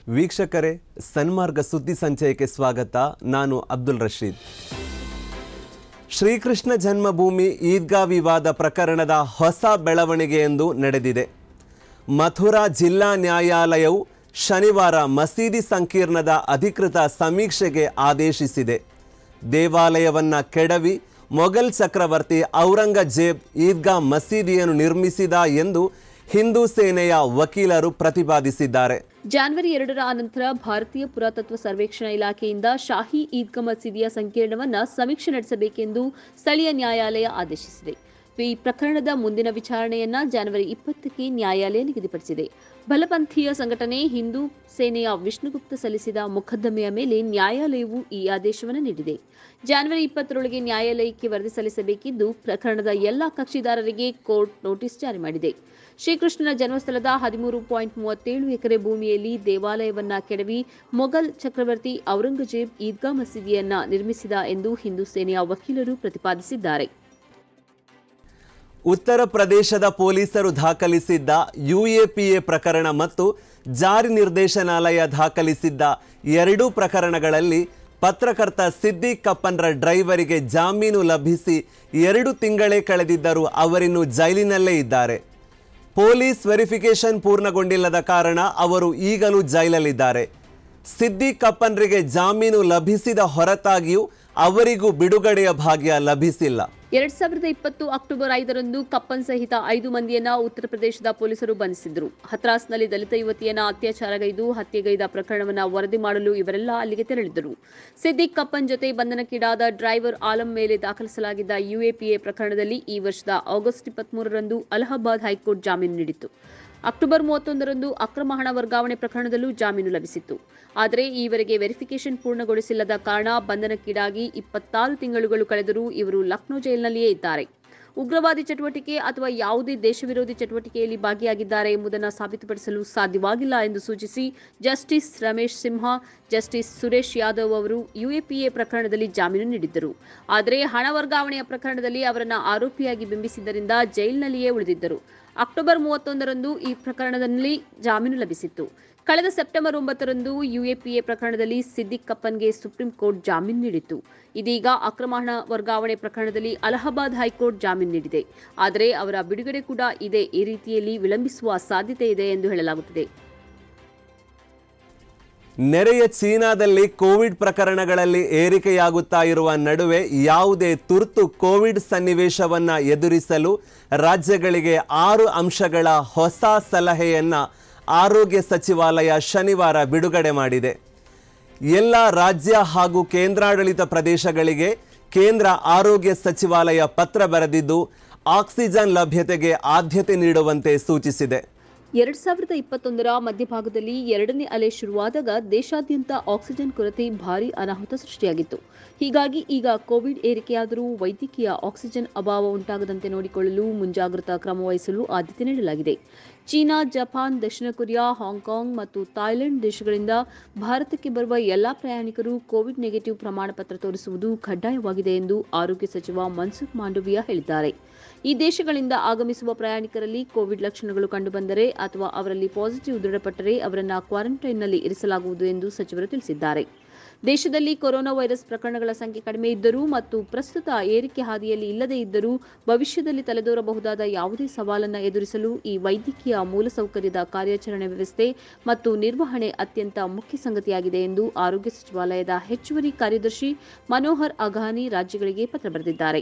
ವೀಕ್ಷಕರೇ ಸನ್ಮಾರ್ಗ ಸುದ್ದಿ ಸಂಚಯಕ್ಕೆ ಸ್ವಾಗತ ನಾನು ಅಬ್ದುಲ್ ರಶೀದ್ ಶ್ರೀಕೃಷ್ಣ ಜನ್ಮಭೂಮಿ ಈದ್ಗಾ ವಿವಾದ ಪ್ರಕರಣದ ಹೊಸ ಬೆಳವಣಿಗೆಯೊಂದು ನಡೆದಿದೆ ಮಥುರಾ ಜಿಲ್ಲಾ ನ್ಯಾಯಾಲಯವು ಶನಿವಾರ ಮಸೀದಿ ಸಂಕೀರ್ಣದ ಅಧಿಕೃತ ಸಮೀಕ್ಷೆಗೆ ಆದೇಶಿಸಿದೆ ದೇವಾಲಯವನ್ನ ಕೆಡವಿ ಮೊಘಲ್ ಚಕ್ರವರ್ತಿ ಔರಂಗಜೇಬ್ ಈದ್ಗಾ ಮಸೀದಿಯನ್ನು ನಿರ್ಮಿಸಿದ ಎಂದು ಹಿಂದೂ ಸೇನೆಯ ವಕೀಲರು ಪ್ರತಿಪಾದಿಸಿದ್ದಾರೆ ಜಾನ್ವರಿ ಎರಡರ ಅನಂತರ ಭಾರತೀಯ ಪುರಾತತ್ವ ಸರ್ವೇಕ್ಷಣಾ ಇಲಾಖೆಯಿಂದ ಶಾಹಿ ಈದ್ಗಾ ಮಸೀದಿಯ ಸಂಕೀರ್ಣವನ್ನ ಸಮೀಕ್ಷೆ ನಡೆಸಬೇಕೆಂದು ಸ್ಥಳೀಯ ನ್ಯಾಯಾಲಯ ಆದೇಶಿಸಿದೆ ಈ ಪ್ರಕರಣದ ಮುಂದಿನ ವಿಚಾರಣೆಯನ್ನ ಜನವರಿ ಇಪ್ಪತ್ತಕ್ಕೆ ನ್ಯಾಯಾಲಯ ನಿಗದಿಪಡಿಸಿದೆ ಬಲಪಂಥೀಯ ಸಂಘಟನೆ ಹಿಂದೂ ಸೇನೆಯ ವಿಷ್ಣುಗುಪ್ತ ಸಲ್ಲಿಸಿದ ಮೊಕದ್ದಮೆಯ ಮೇಲೆ ನ್ಯಾಯಾಲಯವು ಈ ಆದೇಶವನ್ನು ನೀಡಿದೆ ಜಾನ್ವರಿ ಇಪ್ಪತ್ತರೊಳಗೆ ನ್ಯಾಯಾಲಯಕ್ಕೆ ವರದಿ ಸಲ್ಲಿಸಬೇಕಿದ್ದು ಪ್ರಕರಣದ ಎಲ್ಲಾ ಕಕ್ಷಿದಾರರಿಗೆ ಕೋರ್ಟ್ ನೋಟಿಸ್ ಜಾರಿ ಮಾಡಿದೆ ಶ್ರೀಕೃಷ್ಣನ ಜನ್ಮಸ್ಥಳದ ಹದಿಮೂರು ಪಾಯಿಂಟ್ ಮೂವತ್ತೇಳು ಎಕರೆ ಭೂಮಿಯಲ್ಲಿ ದೇವಾಲಯವನ್ನ ಕೆಡವಿ ಮೊಘಲ್ ಚಕ್ರವರ್ತಿ ಔರಂಗಜೇಬ್ ಈದ್ಗಾ ಮಸೀದಿಯನ್ನ ನಿರ್ಮಿಸಿದ ಎಂದು ಹಿಂದೂ ಸೇನೆಯ ವಕೀಲರು ಪ್ರತಿಪಾದಿಸಿದ್ದಾರೆ ಉತ್ತರ ಪ್ರದೇಶದ ಪೊಲೀಸರು ದಾಖಲಿಸಿದ್ದ ಯುಎಪಿಎ ಪ್ರಕರಣ ಮತ್ತು ಜಾರಿ ನಿರ್ದೇಶನಾಲಯ ದಾಖಲಿಸಿದ್ದ ಎರಡೂ ಪ್ರಕರಣಗಳಲ್ಲಿ ಪತ್ರಕರ್ತ ಸಿದ್ದಿಕ್ ಕಪ್ಪನ್ರ ಡ್ರೈವರಿಗೆ ಜಾಮೀನು ಲಭಿಸಿ ಎರಡು ತಿಂಗಳೇ ಕಳೆದಿದ್ದರೂ ಅವರಿನ್ನು ಜೈಲಿನಲ್ಲೇ ಇದ್ದಾರೆ ಪೊಲೀಸ್ ವೆರಿಫಿಕೇಶನ್ ಪೂರ್ಣಗೊಂಡಿಲ್ಲದ ಕಾರಣ ಅವರು ಈಗಲೂ ಜೈಲಲ್ಲಿದ್ದಾರೆ ಸಿದ್ದಿಕ್ ಕಪ್ಪನ್ರಿಗೆ ಜಾಮೀನು ಲಭಿಸಿದ ಹೊರತಾಗಿಯೂ ಅವರಿಗೂ ಬಿಡುಗಡೆಯ ಭಾಗ್ಯ ಲಭಿಸಿಲ್ಲ ಎರಡ್ ಸಾವಿರದ ಇಪ್ಪತ್ತು ಅಕ್ಟೋಬರ್ ಐದರಂದು ಕಪ್ಪನ್ ಸಹಿತ ಐದು ಮಂದಿಯನ್ನ ಉತ್ತರ ಪ್ರದೇಶದ ಪೊಲೀಸರು ಬಂಧಿಸಿದ್ರು ಹತ್ರಾಸ್ನಲ್ಲಿ ದಲಿತ ಯುವತಿಯನ್ನ ಅತ್ಯಾಚಾರಗೈದು ಹತ್ಯೆಗೈದ ಪ್ರಕರಣವನ್ನ ವರದಿ ಮಾಡಲು ಇವರೆಲ್ಲ ಅಲ್ಲಿಗೆ ತೆರಳಿದ್ದರು ಸಿದ್ದಿಕ್ ಕಪ್ಪನ್ ಜೊತೆ ಬಂಧನಕ್ಕೀಡಾದ ಡ್ರೈವರ್ ಆಲಂ ಮೇಲೆ ದಾಖಲಿಸಲಾಗಿದ್ದ ಯುಎಪಿಎ ಪ್ರಕರಣದಲ್ಲಿ ಈ ವರ್ಷದ ಆಗಸ್ಟ್ ಇಪ್ಪತ್ಮೂರರಂದು ಅಲಹಾಬಾದ್ ಹೈಕೋರ್ಟ್ ಜಾಮೀನು ನೀಡಿತ್ತು ಅಕ್ಟೋಬರ್ ಮೂವತ್ತೊಂದರಂದು ಅಕ್ರಮ ಹಣ ವರ್ಗಾವಣೆ ಪ್ರಕರಣದಲ್ಲೂ ಜಾಮೀನು ಲಭಿಸಿತ್ತು ಆದರೆ ಈವರೆಗೆ ವೆರಿಫಿಕೇಶನ್ ಪೂರ್ಣಗೊಳಿಸಿಲ್ಲದ ಕಾರಣ ಬಂಧನಕ್ಕೀಡಾಗಿ ಇಪ್ಪತ್ತಾರು ತಿಂಗಳುಗಳು ಕಳೆದರೂ ಇವರು ಲಕ್ನೋ ಜೈಲಿನಲ್ಲಿಯೇ ಇದ್ದಾರೆ ಉಗ್ರವಾದಿ ಚಟುವಟಿಕೆ ಅಥವಾ ಯಾವುದೇ ದೇಶ ವಿರೋಧಿ ಚಟುವಟಿಕೆಯಲ್ಲಿ ಭಾಗಿಯಾಗಿದ್ದಾರೆ ಎಂಬುದನ್ನು ಸಾಬೀತುಪಡಿಸಲು ಸಾಧ್ಯವಾಗಿಲ್ಲ ಎಂದು ಸೂಚಿಸಿ ಜಸ್ಟಿಸ್ ರಮೇಶ್ ಸಿಂಹ ಜಸ್ಟಿಸ್ ಸುರೇಶ್ ಯಾದವ್ ಅವರು ಯುಎಪಿಎ ಪ್ರಕರಣದಲ್ಲಿ ಜಾಮೀನು ನೀಡಿದ್ದರು ಆದರೆ ಹಣ ವರ್ಗಾವಣೆಯ ಪ್ರಕರಣದಲ್ಲಿ ಅವರನ್ನು ಆರೋಪಿಯಾಗಿ ಬಿಂಬಿಸಿದ್ದರಿಂದ ಜೈಲಿನಲ್ಲಿಯೇ ಉಳಿದಿದ್ದರು ಅಕ್ಟೋಬರ್ ಮೂವತ್ತೊಂದರಂದು ಈ ಪ್ರಕರಣದಲ್ಲಿ ಜಾಮೀನು ಲಭಿಸಿತ್ತು ಕಳೆದ ಸೆಪ್ಟೆಂಬರ್ ಒಂಬತ್ತರಂದು ಯುಎಪಿಎ ಪ್ರಕರಣದಲ್ಲಿ ಸಿದ್ದಿಕ್ ಕಪ್ಪನ್ಗೆ ಸುಪ್ರೀಂ ಕೋರ್ಟ್ ಜಾಮೀನು ನೀಡಿತ್ತು ಇದೀಗ ಅಕ್ರಮ ಹಣ ವರ್ಗಾವಣೆ ಪ್ರಕರಣದಲ್ಲಿ ಅಲಹಾಬಾದ್ ಹೈಕೋರ್ಟ್ ಜಾಮೀನು ನೀಡಿದೆ ಆದರೆ ಅವರ ಬಿಡುಗಡೆ ಕೂಡ ಇದೆ ಈ ರೀತಿಯಲ್ಲಿ ವಿಳಂಬಿಸುವ ಸಾಧ್ಯತೆ ಇದೆ ಎಂದು ಹೇಳಲಾಗುತ್ತಿದೆ ನೆರೆಯ ಚೀನಾದಲ್ಲಿ ಕೋವಿಡ್ ಪ್ರಕರಣಗಳಲ್ಲಿ ಏರಿಕೆಯಾಗುತ್ತಾ ಇರುವ ನಡುವೆ ಯಾವುದೇ ತುರ್ತು ಕೋವಿಡ್ ಸನ್ನಿವೇಶವನ್ನ ಎದುರಿಸಲು ರಾಜ್ಯಗಳಿಗೆ ಆರು ಅಂಶಗಳ ಹೊಸ ಸಲಹೆಯನ್ನ ಆರೋಗ್ಯ ಸಚಿವಾಲಯ ಶನಿವಾರ ಬಿಡುಗಡೆ ಮಾಡಿದೆ ಎಲ್ಲ ರಾಜ್ಯ ಹಾಗೂ ಕೇಂದ್ರಾಡಳಿತ ಪ್ರದೇಶಗಳಿಗೆ ಕೇಂದ್ರ ಆರೋಗ್ಯ ಸಚಿವಾಲಯ ಪತ್ರ ಬರೆದಿದ್ದು ಆಕ್ಸಿಜನ್ ಲಭ್ಯತೆಗೆ ಆದ್ಯತೆ ನೀಡುವಂತೆ ಸೂಚಿಸಿದೆ ಎರಡ್ ಸಾವಿರದ ಇಪ್ಪತ್ತೊಂದರ ಮಧ್ಯಭಾಗದಲ್ಲಿ ಎರಡನೇ ಅಲೆ ಶುರುವಾದಾಗ ದೇಶಾದ್ಯಂತ ಆಕ್ಸಿಜನ್ ಕೊರತೆ ಭಾರಿ ಅನಾಹುತ ಸೃಷ್ಟಿಯಾಗಿತ್ತು ಹೀಗಾಗಿ ಈಗ ಕೋವಿಡ್ ಏರಿಕೆಯಾದರೂ ವೈದ್ಯಕೀಯ ಆಕ್ಸಿಜನ್ ಅಭಾವ ಉಂಟಾಗದಂತೆ ನೋಡಿಕೊಳ್ಳಲು ಮುಂಜಾಗ್ರತಾ ಕ್ರಮ ವಹಿಸಲು ಆದ್ಯತೆ ನೀಡಲಾಗಿದೆ ಚೀನಾ ಜಪಾನ್ ದಕ್ಷಿಣ ಕೊರಿಯಾ ಹಾಂಗ್ಕಾಂಗ್ ಮತ್ತು ಥಾಯ್ಲೆಂಡ್ ದೇಶಗಳಿಂದ ಭಾರತಕ್ಕೆ ಬರುವ ಎಲ್ಲಾ ಪ್ರಯಾಣಿಕರು ಕೋವಿಡ್ ನೆಗೆಟಿವ್ ಪ್ರಮಾಣ ಪತ್ರ ತೋರಿಸುವುದು ಕಡ್ಡಾಯವಾಗಿದೆ ಎಂದು ಆರೋಗ್ಯ ಸಚಿವ ಮನ್ಸುಖ್ ಮಾಂಡವಿಯಾ ಹೇಳಿದ್ದಾರೆ ಈ ದೇಶಗಳಿಂದ ಆಗಮಿಸುವ ಪ್ರಯಾಣಿಕರಲ್ಲಿ ಕೋವಿಡ್ ಲಕ್ಷಣಗಳು ಕಂಡುಬಂದರೆ ಅಥವಾ ಅವರಲ್ಲಿ ಪಾಸಿಟಿವ್ ದೃಢಪಟ್ಟರೆ ಅವರನ್ನು ಕ್ವಾರಂಟೈನ್ನಲ್ಲಿ ಇರಿಸಲಾಗುವುದು ಎಂದು ಸಚಿವರು ತಿಳಿಸಿದ್ದಾರೆ ದೇಶದಲ್ಲಿ ಕೊರೋನಾ ವೈರಸ್ ಪ್ರಕರಣಗಳ ಸಂಖ್ಯೆ ಕಡಿಮೆ ಇದ್ದರೂ ಮತ್ತು ಪ್ರಸ್ತುತ ಏರಿಕೆ ಹಾದಿಯಲ್ಲಿ ಇಲ್ಲದೇ ಇದ್ದರೂ ಭವಿಷ್ಯದಲ್ಲಿ ತಲೆದೋರಬಹುದಾದ ಯಾವುದೇ ಸವಾಲನ್ನು ಎದುರಿಸಲು ಈ ವೈದ್ಯಕೀಯ ಮೂಲಸೌಕರ್ಯದ ಕಾರ್ಯಾಚರಣೆ ವ್ಯವಸ್ಥೆ ಮತ್ತು ನಿರ್ವಹಣೆ ಅತ್ಯಂತ ಮುಖ್ಯ ಸಂಗತಿಯಾಗಿದೆ ಎಂದು ಆರೋಗ್ಯ ಸಚಿವಾಲಯದ ಹೆಚ್ಚುವರಿ ಕಾರ್ಯದರ್ಶಿ ಮನೋಹರ್ ಅಘಾನಿ ರಾಜ್ಯಗಳಿಗೆ ಪತ್ರ ಬರೆದಿದ್ದಾರೆ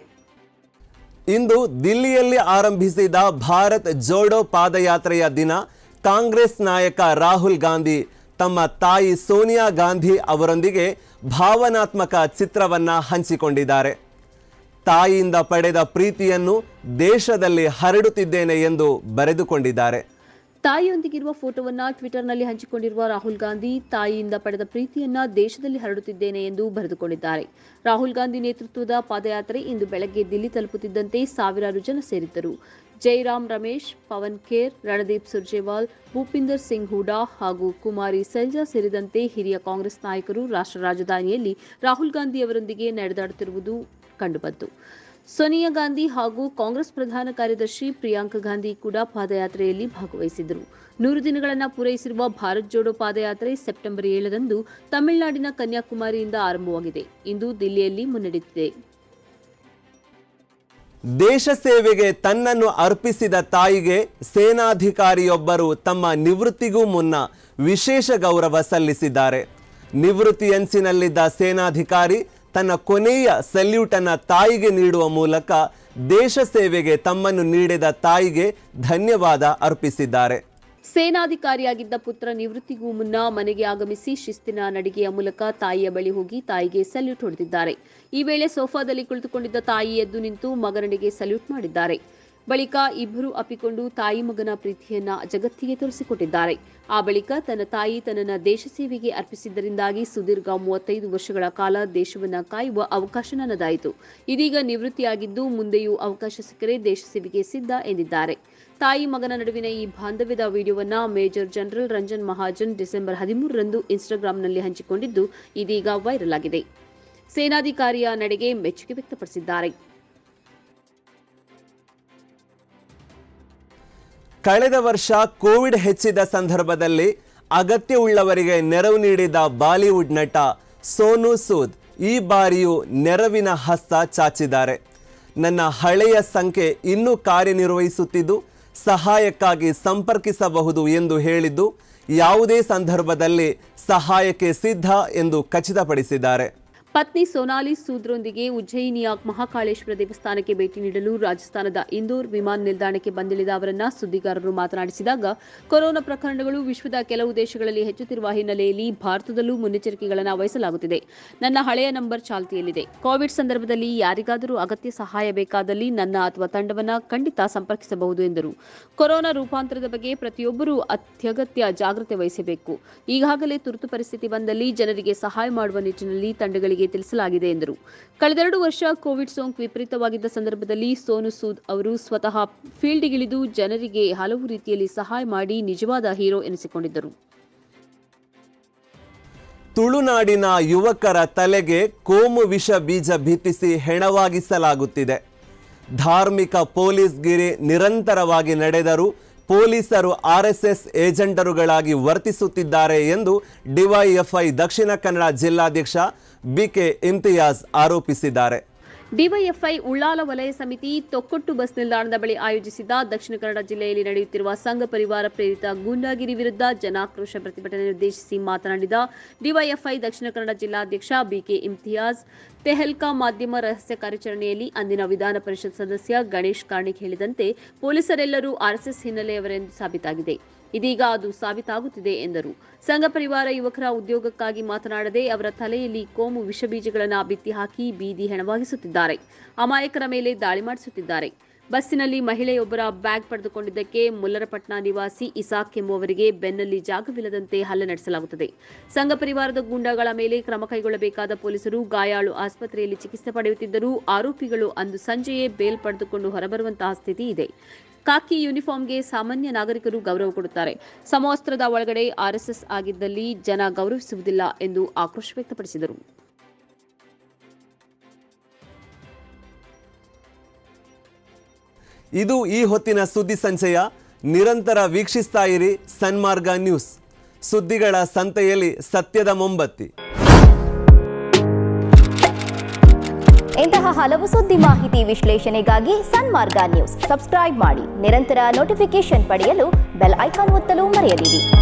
ಇಂದು ದಿಲ್ಲಿಯಲ್ಲಿ ಆರಂಭಿಸಿದ ಭಾರತ್ ಜೋಡೋ ಪಾದಯಾತ್ರೆಯ ದಿನ ಕಾಂಗ್ರೆಸ್ ನಾಯಕ ರಾಹುಲ್ ಗಾಂಧಿ ತಮ್ಮ ತಾಯಿ ಸೋನಿಯಾ ಗಾಂಧಿ ಅವರೊಂದಿಗೆ ಭಾವನಾತ್ಮಕ ಚಿತ್ರವನ್ನ ಹಂಚಿಕೊಂಡಿದ್ದಾರೆ ತಾಯಿಯಿಂದ ಪಡೆದ ಪ್ರೀತಿಯನ್ನು ದೇಶದಲ್ಲಿ ಹರಡುತ್ತಿದ್ದೇನೆ ಎಂದು ಬರೆದುಕೊಂಡಿದ್ದಾರೆ ತಾಯಿಯೊಂದಿಗಿರುವ ಫೋಟೋವನ್ನ ಟ್ವಿಟರ್ನಲ್ಲಿ ಹಂಚಿಕೊಂಡಿರುವ ರಾಹುಲ್ ಗಾಂಧಿ ತಾಯಿಯಿಂದ ಪಡೆದ ಪ್ರೀತಿಯನ್ನ ದೇಶದಲ್ಲಿ ಹರಡುತ್ತಿದ್ದೇನೆ ಎಂದು ಬರೆದುಕೊಂಡಿದ್ದಾರೆ ರಾಹುಲ್ ಗಾಂಧಿ ನೇತೃತ್ವದ ಪಾದಯಾತ್ರೆ ಇಂದು ಬೆಳಗ್ಗೆ ದಿಲ್ಲಿ ತಲುಪುತ್ತಿದ್ದಂತೆ ಸಾವಿರಾರು ಜನ ಸೇರಿದ್ದರು ಜೈರಾಮ್ ರಮೇಶ್ ಪವನ್ ಖೇರ್ ರಣದೀಪ್ ಸುರ್ಜೇವಾಲ್ ಭೂಪಿಂದರ್ ಸಿಂಗ್ ಹೂಡಾ ಹಾಗೂ ಕುಮಾರಿ ಸೆಲ್ಜಾ ಸೇರಿದಂತೆ ಹಿರಿಯ ಕಾಂಗ್ರೆಸ್ ನಾಯಕರು ರಾಷ್ಟ್ರ ರಾಜಧಾನಿಯಲ್ಲಿ ರಾಹುಲ್ ಗಾಂಧಿ ಅವರೊಂದಿಗೆ ನಡೆದಾಡುತ್ತಿರುವುದು ಕಂಡುಬಂತು ಸೋನಿಯಾ ಗಾಂಧಿ ಹಾಗೂ ಕಾಂಗ್ರೆಸ್ ಪ್ರಧಾನ ಕಾರ್ಯದರ್ಶಿ ಪ್ರಿಯಾಂಕಾ ಗಾಂಧಿ ಕೂಡ ಪಾದಯಾತ್ರೆಯಲ್ಲಿ ಭಾಗವಹಿಸಿದರು ನೂರು ದಿನಗಳನ್ನು ಪೂರೈಸಿರುವ ಭಾರತ್ ಜೋಡೋ ಪಾದಯಾತ್ರೆ ಸೆಪ್ಟೆಂಬರ್ ಏಳರಂದು ತಮಿಳುನಾಡಿನ ಕನ್ಯಾಕುಮಾರಿಯಿಂದ ಆರಂಭವಾಗಿದೆ ಇಂದು ದಿಲ್ಲಿಯಲ್ಲಿ ಮುನ್ನಡೆದಿದೆ ದೇಶ ಸೇವೆಗೆ ತನ್ನನ್ನು ಅರ್ಪಿಸಿದ ತಾಯಿಗೆ ಸೇನಾಧಿಕಾರಿಯೊಬ್ಬರು ತಮ್ಮ ನಿವೃತ್ತಿಗೂ ಮುನ್ನ ವಿಶೇಷ ಗೌರವ ಸಲ್ಲಿಸಿದ್ದಾರೆ ನಿವೃತ್ತಿಯಂಚಿನಲ್ಲಿದ್ದ ಸೇನಾಧಿಕಾರಿ ತನ್ನ ಕೊನೆಯ ಸಲ್ಯೂಟ್ ಅನ್ನ ತಾಯಿಗೆ ನೀಡುವ ಮೂಲಕ ದೇಶ ಸೇವೆಗೆ ತಮ್ಮನ್ನು ನೀಡಿದ ತಾಯಿಗೆ ಧನ್ಯವಾದ ಅರ್ಪಿಸಿದ್ದಾರೆ ಸೇನಾಧಿಕಾರಿಯಾಗಿದ್ದ ಪುತ್ರ ನಿವೃತ್ತಿಗೂ ಮುನ್ನ ಮನೆಗೆ ಆಗಮಿಸಿ ಶಿಸ್ತಿನ ನಡಿಗೆಯ ಮೂಲಕ ತಾಯಿಯ ಬಳಿ ಹೋಗಿ ತಾಯಿಗೆ ಸಲ್ಯೂಟ್ ಹೊಡೆದಿದ್ದಾರೆ ಈ ವೇಳೆ ಸೋಫಾದಲ್ಲಿ ಕುಳಿತುಕೊಂಡಿದ್ದ ತಾಯಿ ಎದ್ದು ನಿಂತು ಮಗನಿಗೆ ಸಲ್ಯೂಟ್ ಮಾಡಿದ್ದಾರೆ ಬಳಿಕ ಇಬ್ಬರು ಅಪ್ಪಿಕೊಂಡು ತಾಯಿ ಮಗನ ಪ್ರೀತಿಯನ್ನ ಜಗತ್ತಿಗೆ ತೋರಿಸಿಕೊಟ್ಟಿದ್ದಾರೆ ಆ ಬಳಿಕ ತನ್ನ ತಾಯಿ ತನ್ನನ್ನ ದೇಶ ಸೇವೆಗೆ ಅರ್ಪಿಸಿದ್ದರಿಂದಾಗಿ ಸುದೀರ್ಘ ಮೂವತ್ತೈದು ವರ್ಷಗಳ ಕಾಲ ದೇಶವನ್ನ ಕಾಯುವ ಅವಕಾಶ ನನ್ನದಾಯಿತು ಇದೀಗ ನಿವೃತ್ತಿಯಾಗಿದ್ದು ಮುಂದೆಯೂ ಅವಕಾಶ ಸಿಕ್ಕರೆ ದೇಶ ಸೇವೆಗೆ ಸಿದ್ಧ ಎಂದಿದ್ದಾರೆ ತಾಯಿ ಮಗನ ನಡುವಿನ ಈ ಬಾಂಧವ್ಯದ ವಿಡಿಯೋವನ್ನ major general Ranjan Mahajan December ಹದಿಮೂರರಂದು ಇನ್ಸ್ಟಾಗ್ರಾಂನಲ್ಲಿ ಹಂಚಿಕೊಂಡಿದ್ದು ಇದೀಗ ವೈರಲ್ ಆಗಿದೆ ಸೇನಾಧಿಕಾರಿಯ ನಡೆಗೆ ಮೆಚ್ಚುಗೆ ವ್ಯಕ್ತಪಡಿಸಿದ್ದಾರೆ ಕಳೆದ ವರ್ಷ ಕೋವಿಡ್ ಹೆಚ್ಚಿದ ಸಂದರ್ಭದಲ್ಲಿ ಅಗತ್ಯವುಳ್ಳವರಿಗೆ ನೆರವು ನೀಡಿದ ಬಾಲಿವುಡ್ ನಟ ಸೋನು ಸೂದ್ ಈ ಬಾರಿಯೂ ನೆರವಿನ ಹಸ್ತ ಚಾಚಿದ್ದಾರೆ ನನ್ನ ಹಳೆಯ ಸಂಖ್ಯೆ ಇನ್ನೂ ಕಾರ್ಯನಿರ್ವಹಿಸುತ್ತಿದ್ದು ಸಹಾಯಕ್ಕಾಗಿ ಸಂಪರ್ಕಿಸಬಹುದು ಎಂದು ಹೇಳಿದ್ದು ಯಾವುದೇ ಸಂದರ್ಭದಲ್ಲಿ ಸಹಾಯಕ್ಕೆ ಸಿದ್ಧ ಎಂದು ಖಚಿತಪಡಿಸಿದ್ದಾರೆ ಪತ್ನಿ ಸೋನಾಲಿ ಸೂದ್ರೊಂದಿಗೆ ಉಜ್ಜಯಿನಿಯ ಮಹಾಕಾಳೇಶ್ವರ ದೇವಸ್ಥಾನಕ್ಕೆ ಭೇಟಿ ನೀಡಲು ರಾಜಸ್ಥಾನದ ಇಂದೋರ್ ವಿಮಾನ ನಿಲ್ದಾಣಕ್ಕೆ ಬಂದಿಳಿದ ಅವರನ್ನ ಸುದ್ದಿಗಾರರು ಮಾತನಾಡಿಸಿದಾಗ ಕೊರೋನಾ ಪ್ರಕರಣಗಳು ವಿಶ್ವದ ಕೆಲವು ದೇಶಗಳಲ್ಲಿ ಹೆಚ್ಚುತ್ತಿರುವ ಹಿನ್ನೆಲೆಯಲ್ಲಿ ಭಾರತದಲ್ಲೂ ಮುನ್ನೆಚ್ಚರಿಕೆಗಳನ್ನು ವಹಿಸಲಾಗುತ್ತಿದೆ ನನ್ನ ಹಳೆಯ ನಂಬರ್ ಚಾಲ್ತಿಯಲ್ಲಿದೆ ಕೋವಿಡ್ ಸಂದರ್ಭದಲ್ಲಿ ಯಾರಿಗಾದರೂ ಅಗತ್ಯ ಸಹಾಯ ಬೇಕಾದಲ್ಲಿ ನನ್ನ ಅಥವಾ ತಂಡವನ್ನ ಖಂಡಿತ ಸಂಪರ್ಕಿಸಬಹುದು ಎಂದರು ಕೊರೋನಾ ರೂಪಾಂತರದ ಬಗ್ಗೆ ಪ್ರತಿಯೊಬ್ಬರೂ ಅತ್ಯಗತ್ಯ ಜಾಗ್ರತೆ ವಹಿಸಬೇಕು ಈಗಾಗಲೇ ತುರ್ತು ಪರಿಸ್ಥಿತಿ ಬಂದಲ್ಲಿ ಜನರಿಗೆ ಸಹಾಯ ಮಾಡುವ ನಿಟ್ಟಿನಲ್ಲಿ ತಂಡಗಳಿಗೆ ತಿಳಿಸಲಾಗಿದೆ ಎಂದರು ಕಳೆದೆರಡು ವರ್ಷ ಕೋವಿಡ್ ಸೋಂಕು ವಿಪರೀತವಾಗಿದ್ದ ಸಂದರ್ಭದಲ್ಲಿ ಸೋನು ಸೂದ್ ಅವರು ಸ್ವತಃ ಫೀಲ್ಡ್ಗಿಳಿದು ಜನರಿಗೆ ಹಲವು ರೀತಿಯಲ್ಲಿ ಸಹಾಯ ಮಾಡಿ ನಿಜವಾದ ಹೀರೋ ಎನಿಸಿಕೊಂಡಿದ್ದರು ತುಳುನಾಡಿನ ಯುವಕರ ತಲೆಗೆ ಕೋಮು ವಿಷ ಬೀಜ ಬಿತ್ತಿಸಿ ಹೆಣವಾಗಿಸಲಾಗುತ್ತಿದೆ ಧಾರ್ಮಿಕ ಪೊಲೀಸ್ಗಿರಿ ನಿರಂತರವಾಗಿ ನಡೆದರೂ ಪೊಲೀಸರು ಆರ್ಎಸ್ಎಸ್ ಏಜೆಂಟರುಗಳಾಗಿ ವರ್ತಿಸುತ್ತಿದ್ದಾರೆ ಎಂದು ಡಿವೈಎಫ್ಐ ದಕ್ಷಿಣ ಕನ್ನಡ ಜಿಲ್ಲಾಧ್ಯಕ್ಷ ಬಿಕೆ ಇಮ್ತಿಯಾಜ್ ಆರೋಪಿಸಿದ್ದಾರೆ ಡಿವೈಎಫ್ಐ ಉಳ್ಳಾಲ ವಲಯ ಸಮಿತಿ ತೊಕ್ಕೊಟ್ಟು ಬಸ್ ನಿಲ್ದಾಣದ ಬಳಿ ಆಯೋಜಿಸಿದ್ದ ದಕ್ಷಿಣ ಕನ್ನಡ ಜಿಲ್ಲೆಯಲ್ಲಿ ನಡೆಯುತ್ತಿರುವ ಸಂಘ ಪರಿವಾರ ಪ್ರೇರಿತ ಗೂಂಡಾಗಿರಿ ವಿರುದ್ಧ ಜನಾಕ್ರೋಶ ಪ್ರತಿಭಟನೆ ಉದ್ದೇಶಿಸಿ ಮಾತನಾಡಿದ ಡಿವೈಎಫ್ಐ ದಕ್ಷಿಣ ಕನ್ನಡ ಜಿಲ್ಲಾಧ್ಯಕ್ಷ ಬಿಕೆ ಇಮ್ತಿಯಾಜ್ ತೆಹಲ್ಕಾ ಮಾಧ್ಯಮ ರಹಸ್ಯ ಕಾರ್ಯಾಚರಣೆಯಲ್ಲಿ ಅಂದಿನ ವಿಧಾನ ಪರಿಷತ್ ಸದಸ್ಯ ಗಣೇಶ್ ಕಾರ್ಣಿಕ್ ಹೇಳಿದಂತೆ ಪೊಲೀಸರೆಲ್ಲರೂ ಆರ್ಎಸ್ಎಸ್ ಹಿನ್ನೆಲೆಯವರೆಂದು ಸಾಬೀತಾಗಿದೆ ಇದೀಗ ಅದು ಸಾಬೀತಾಗುತ್ತಿದೆ ಎಂದರು ಸಂಘ ಪರಿವಾರ ಯುವಕರ ಉದ್ಯೋಗಕ್ಕಾಗಿ ಮಾತನಾಡದೆ ಅವರ ತಲೆಯಲ್ಲಿ ಕೋಮು ವಿಷಬೀಜಗಳನ್ನು ಬಿತ್ತಿ ಹಾಕಿ ಬೀದಿ ಹೆಣವಾಗಿಸುತ್ತಿದ್ದಾರೆ ಅಮಾಯಕರ ಮೇಲೆ ದಾಳಿ ಮಾಡಿಸುತ್ತಿದ್ದಾರೆ ಬಸ್ಸಿನಲ್ಲಿ ಮಹಿಳೆಯೊಬ್ಬರ ಬ್ಯಾಗ್ ಪಡೆದುಕೊಂಡಿದ್ದಕ್ಕೆ ಮುಲ್ಲರಪಟ್ನ ನಿವಾಸಿ ಇಸಾಕ್ ಎಂಬುವವರಿಗೆ ಬೆನ್ನಲ್ಲಿ ಜಾಗವಿಲ್ಲದಂತೆ ಹಲ್ಲೆ ನಡೆಸಲಾಗುತ್ತದೆ ಸಂಘ ಪರಿವಾರದ ಗೂಂಡಾಗಳ ಮೇಲೆ ಕ್ರಮ ಕೈಗೊಳ್ಳಬೇಕಾದ ಪೊಲೀಸರು ಗಾಯಾಳು ಆಸ್ಪತ್ರೆಯಲ್ಲಿ ಚಿಕಿತ್ಸೆ ಪಡೆಯುತ್ತಿದ್ದರೂ ಆರೋಪಿಗಳು ಅಂದು ಸಂಜೆಯೇ ಬೇಲ್ ಪಡೆದುಕೊಂಡು ಹೊರಬರುವಂತಹ ಸ್ಥಿತಿ ಇದೆ ಕಾಕಿ ಯೂನಿಫಾರ್ಮ್ಗೆ ಸಾಮಾನ್ಯ ನಾಗರಿಕರು ಗೌರವ ಕೊಡುತ್ತಾರೆ ಸಮವಸ್ತ್ರದ ಒಳಗಡೆ ಆರ್ಎಸ್ಎಸ್ ಆಗಿದ್ದಲ್ಲಿ ಜನ ಗೌರವಿಸುವುದಿಲ್ಲ ಎಂದು ಆಕ್ರೋಶ ವ್ಯಕ್ತಪಡಿಸಿದರು ಇದು ಈ ಹೊತ್ತಿನ ಸುದ್ದಿ ಸಂಚಯ ನಿರಂತರ ವೀಕ್ಷಿಸ್ತಾ ಇರಿ ಸನ್ಮಾರ್ಗ ನ್ಯೂಸ್ ಸುದ್ದಿಗಳ ಸಂತೆಯಲ್ಲಿ ಸತ್ಯದ ಮೊಂಬತ್ತಿ ಇಂತಹ ಹಲವು ಸುದ್ದಿ ಮಾಹಿತಿ ವಿಶ್ಲೇಷಣೆಗಾಗಿ ಸನ್ಮಾರ್ಗ ನ್ಯೂಸ್ ಸಬ್ಸ್ಕ್ರೈಬ್ ಮಾಡಿ ನಿರಂತರ ನೋಟಿಫಿಕೇಶನ್ ಪಡೆಯಲು ಬೆಲ್ ಐಕಾನ್ ಒತ್ತಲು ಮರೆಯದಿರಿ